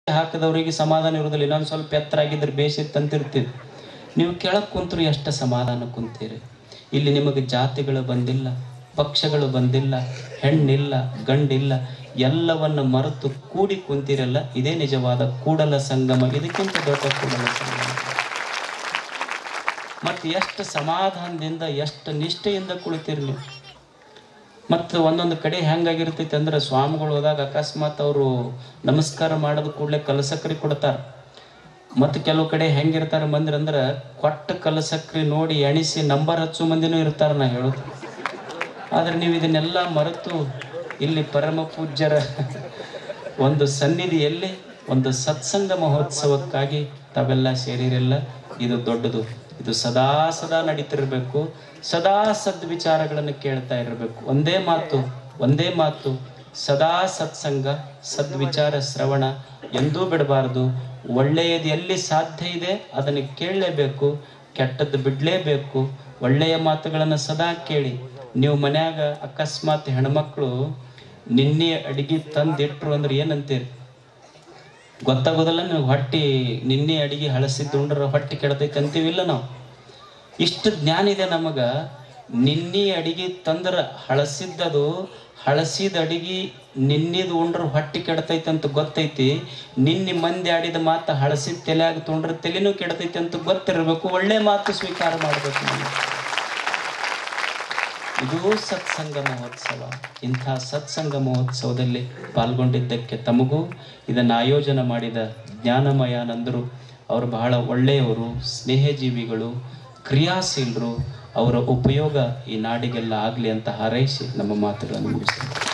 ಹಾಕಿದವರಿಗೆ ಸಮಾಧಾನ ಇರೋದಿಲ್ಲ ಇನ್ನೊಂದು ಸ್ವಲ್ಪ ಎತ್ತರಾಗಿದ್ರೆ ಬೇಸಿತ್ತಂತಿರ್ತೀವಿ ನೀವು ಕೆಳಗೆ ಕುಂತರು ಎಷ್ಟು ಸಮಾಧಾನ ಕುಂತೀರಿ ಇಲ್ಲಿ ನಿಮಗೆ ಜಾತಿಗಳು ಬಂದಿಲ್ಲ ಪಕ್ಷಗಳು ಬಂದಿಲ್ಲ ಹೆಣ್ಣಿಲ್ಲ ಗಂಡಿಲ್ಲ ಎಲ್ಲವನ್ನು ಮರೆತು ಕೂಡಿ ಕುಂತಿರಲ್ಲ ಇದೇ ನಿಜವಾದ ಕೂಡಲ ಸಂಗಮ ಇದಕ್ಕಿಂತ ದೊಡ್ಡ ಕೂಡಲ ಸಂಗಮ ಮತ್ತು ಎಷ್ಟು ಸಮಾಧಾನದಿಂದ ಎಷ್ಟು ನಿಷ್ಠೆಯಿಂದ ಕುಳಿತೀರಿ ನೀವು ಮತ್ತು ಒಂದೊಂದು ಕಡೆ ಹೆಂಗಾಗಿರ್ತೈತೆ ಅಂದ್ರೆ ಸ್ವಾಮಿಗಳು ಹೋದಾಗ ಅಕಸ್ಮಾತ್ ಅವರು ನಮಸ್ಕಾರ ಮಾಡೋದು ಕೂಡಲೇ ಕಲಸಕ್ರಿ ಕೊಡ್ತಾರೆ ಮತ್ತು ಕೆಲವು ಕಡೆ ಹೆಂಗಿರ್ತಾರೆ ಮಂದಿರ ಅಂದ್ರೆ ಕೊಟ್ಟ ಕಲಸಕ್ರಿ ನೋಡಿ ಎಣಿಸಿ ನಂಬರ್ ಹಚ್ಚು ಮಂದಿನೂ ಇರ್ತಾರೆ ನಾ ಹೇಳೋದು ಆದರೆ ನೀವು ಇದನ್ನೆಲ್ಲ ಮರೆತು ಇಲ್ಲಿ ಪರಮ ಪೂಜ್ಯರ ಒಂದು ಸನ್ನಿಧಿಯಲ್ಲಿ ಒಂದು ಸತ್ಸಂಗ ಮಹೋತ್ಸವಕ್ಕಾಗಿ ತಾವೆಲ್ಲ ಸೇರಿರಲ್ಲ ಇದು ದೊಡ್ಡದು ಇದು ಸದಾ ಸದಾ ನಡೀತಿರ್ಬೇಕು ಸದಾ ಸದ್ವಿಚಾರಗಳನ್ನು ಕೇಳ್ತಾ ಇರಬೇಕು ಒಂದೇ ಮಾತು ಒಂದೇ ಮಾತು ಸದಾ ಸತ್ಸಂಗ ಸದ್ವಿಚಾರ ಶ್ರವಣ ಎಂದೂ ಬಿಡಬಾರದು ಒಳ್ಳೆಯದು ಎಲ್ಲಿ ಸಾಧ್ಯ ಇದೆ ಅದನ್ನು ಕೇಳಲೇಬೇಕು ಕೆಟ್ಟದ್ದು ಬಿಡಲೇಬೇಕು ಒಳ್ಳೆಯ ಮಾತುಗಳನ್ನು ಸದಾ ಕೇಳಿ ನೀವು ಮನ್ಯಾಗ ಅಕಸ್ಮಾತ್ ಹೆಣ್ಮಕ್ಳು ನಿನ್ನೆ ಅಡಿಗೆ ತಂದಿಟ್ರು ಅಂದ್ರೆ ಏನಂತೀರಿ ಗೊತ್ತಾಗೋದಿಲ್ಲ ನೀವು ಹೊಟ್ಟಿ ನಿನ್ನೆ ಅಡಿಗೆ ಹಳಸಿದ್ದು ಉಂಡ್ರ ಹೊಟ್ಟೆ ಕೆಡತೈತೆ ಅಂತೀವಿಲ್ಲ ನಾವು ಇಷ್ಟು ಜ್ಞಾನ ಇದೆ ನಮಗ ನಿನ್ನೆ ಅಡಿಗೆ ತಂದ್ರ ಹಳಸಿದ್ದದು ಹಳಸಿದ ಅಡಿಗೆ ನಿನ್ನಿದು ಉಂಡ್ರ ಹೊಟ್ಟೆ ಕೆಡತೈತೆ ಅಂತ ಗೊತ್ತೈತಿ ನಿನ್ನೆ ಮಂದಿ ಆಡಿದ ಮಾತು ಹಳಸಿದ ತಲೆಯಾಗ ತೊಂಡ್ರ ತಲೆನೂ ಕೆಡತೈತೆ ಅಂತ ಗೊತ್ತಿರಬೇಕು ಒಳ್ಳೆ ಮಾತು ಸ್ವೀಕಾರ ಮಾಡಬೇಕು ನಾವು ಇದು ಸತ್ಸಂಗ ಮಹೋತ್ಸವ ಇಂಥ ಸತ್ಸಂಗ ಮಹೋತ್ಸವದಲ್ಲಿ ಪಾಲ್ಗೊಂಡಿದ್ದಕ್ಕೆ ತಮಗೂ ಇದನ್ನು ಆಯೋಜನೆ ಮಾಡಿದ ಜ್ಞಾನಮಯಾನಂದರು ಅವರು ಬಹಳ ಒಳ್ಳೆಯವರು ಸ್ನೇಹಜೀವಿಗಳು ಕ್ರಿಯಾಶೀಲರು ಅವರ ಉಪಯೋಗ ಈ ನಾಡಿಗೆಲ್ಲ ಆಗಲಿ ಅಂತ ಹಾರೈಸಿ ನಮ್ಮ ಮಾತುಗಳನ್ನು ಮುಗಿಸ್ತಾರೆ